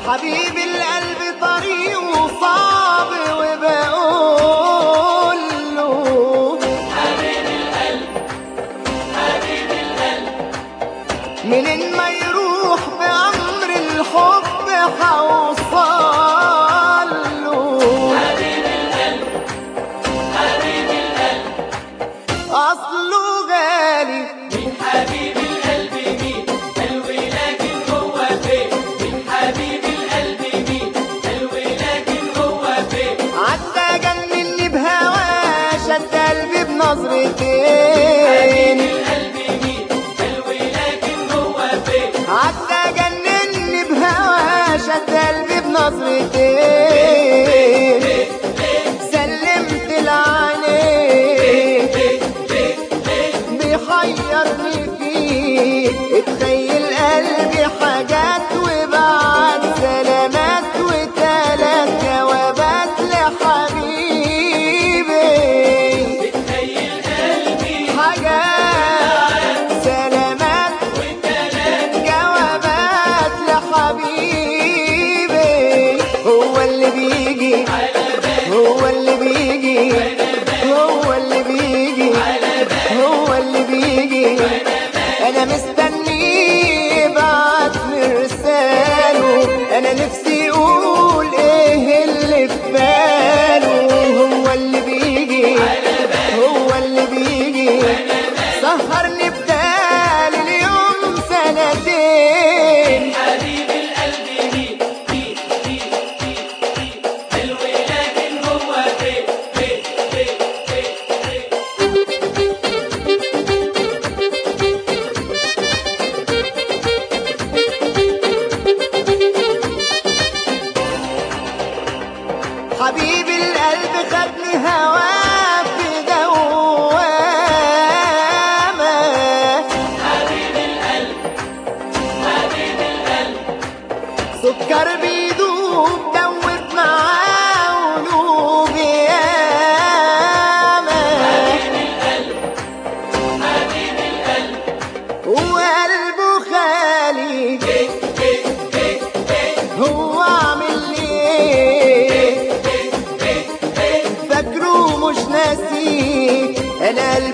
حبيب القلب طريقه صعب وبقول له حبيب القلب حبيب القلب منين ما يروح بأمر الحب حوصل له حبيب القلب حبيب القلب أصله غالي من حبيب القلب مين قلبي لكن هو فين من حبيب القلب مين قلبي لكن هو فين عدى جنني بهواه شد قلبي بنظرتين القلب مين قلبي لكن هو فين عدى جنني بهواه شد قلبي بنظرتين سلمت العينين بيحيرني فيك اتخيل قلبي حاجات وبعد سلامات وتلات جوابات لحبيبي تخيل قلبي حاجات سلامات جوابات لحبيبي هو اللي بيجي هو اللي بيجي هو اللي بيجي هو اللي بيجي انا مستنيه بعت مرساله انا نفسي اقول ايه اللي في باله هو اللي بيجي هو اللي بيجي سهرني بدال اليوم سنتين حبيب القلب مين مين مين مين مين قلبي لكن هو فين فين فين فين فين حبيب القلب خدني هواه في دوامة حبيب القلب حبيب القلب سكر بيدوب دوب معاه قلوب ياما حبيب القلب حبيب القلب وقلبه خالي هو عامل لي ايه فاكره مش ناسي انا قلبي